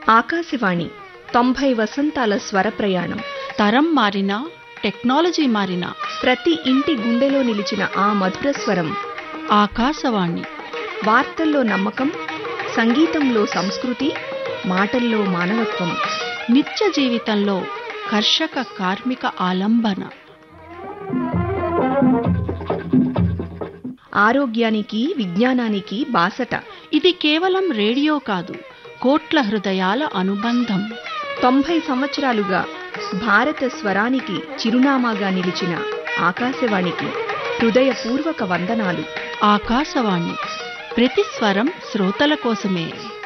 ఆకాశవాణి తొంభై వసంతాల స్వర ప్రయాణం తరం మారినా టెక్నాలజీ మారినా ప్రతి ఇంటి గుండెలో నిలిచిన ఆ మధుర స్వరం ఆకాశవాణి వార్తల్లో నమ్మకం సంగీతంలో సంస్కృతి మాటల్లో మానవత్వం నిత్య జీవితంలో కర్షక కార్మిక ఆలంబన ఆరోగ్యానికి విజ్ఞానానికి బాసట ఇది కేవలం రేడియో కాదు కోట్ల హృదయాల అనుబంధం తొంభై సంవత్సరాలుగా భారత స్వరానికి చిరునామాగా నిలిచిన ఆకాశవాణికి హృదయపూర్వక వందనాలు ఆకాశవాణి ప్రతి స్వరం శ్రోతల కోసమే